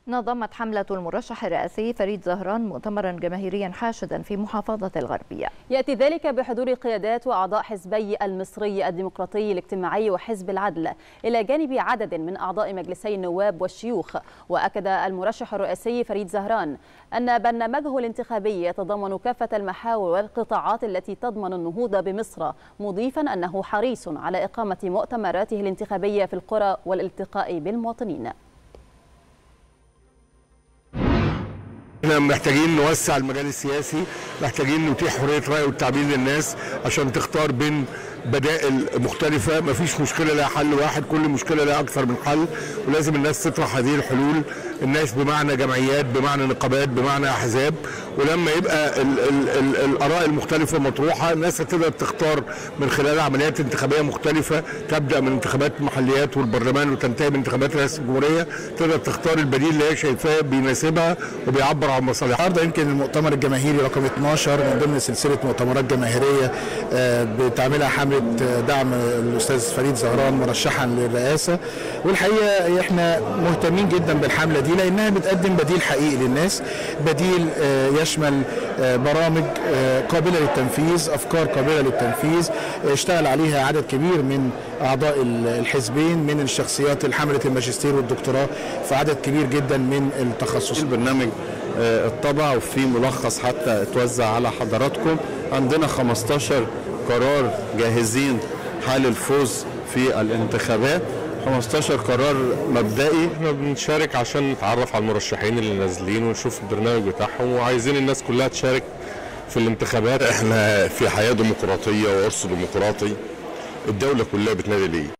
نظمت حملة المرشح الرئاسي فريد زهران مؤتمرا جماهيريا حاشدا في محافظة الغربية يأتي ذلك بحضور قيادات وأعضاء حزبي المصري الديمقراطي الاجتماعي وحزب العدل إلى جانب عدد من أعضاء مجلسي النواب والشيوخ وأكد المرشح الرئاسي فريد زهران أن برنامجه الانتخابي يتضمن كافة المحاور والقطاعات التي تضمن النهوض بمصر مضيفا أنه حريص على إقامة مؤتمراته الانتخابية في القرى والالتقاء بالمواطنين احنا محتاجين نوسع المجال السياسي محتاجين نتيح حريه الراي والتعبير للناس عشان تختار بين بدائل مختلفه مفيش مشكله لها حل واحد كل مشكله لها اكثر من حل ولازم الناس تطرح هذه الحلول الناس بمعنى جمعيات بمعنى نقابات بمعنى احزاب ولما يبقى ال ال ال الاراء المختلفه مطروحه الناس هتقدر تختار من خلال عمليات انتخابيه مختلفه تبدا من انتخابات المحليات والبرلمان وتنتهي بانتخابات رئاسه الجمهوريه تقدر تختار البديل اللي هي شايفاه بيناسبها وبيعبر عن مصالحها النهارده يمكن المؤتمر الجماهيري رقم 12 من ضمن سلسله مؤتمرات جماهيريه بتعملها حمله دعم الاستاذ فريد زهران مرشحا للرئاسه والحقيقه احنا مهتمين جدا بالحمله دي لانها بتقدم بديل حقيقي للناس بديل يشمل برامج قابله للتنفيذ افكار قابله للتنفيذ اشتغل عليها عدد كبير من اعضاء الحزبين من الشخصيات الحمله الماجستير والدكتوراه في عدد كبير جدا من التخصصات البرنامج اتطبع وفي ملخص حتى اتوزع على حضراتكم عندنا 15 قرار جاهزين حال الفوز في الانتخابات 15 قرار مبدئي احنا بنشارك عشان نتعرف على المرشحين اللي نازلين ونشوف البرنامج بتاعهم وعايزين الناس كلها تشارك في الانتخابات احنا في حياه ديمقراطيه وعرس ديمقراطي الدوله كلها بتنادي ليه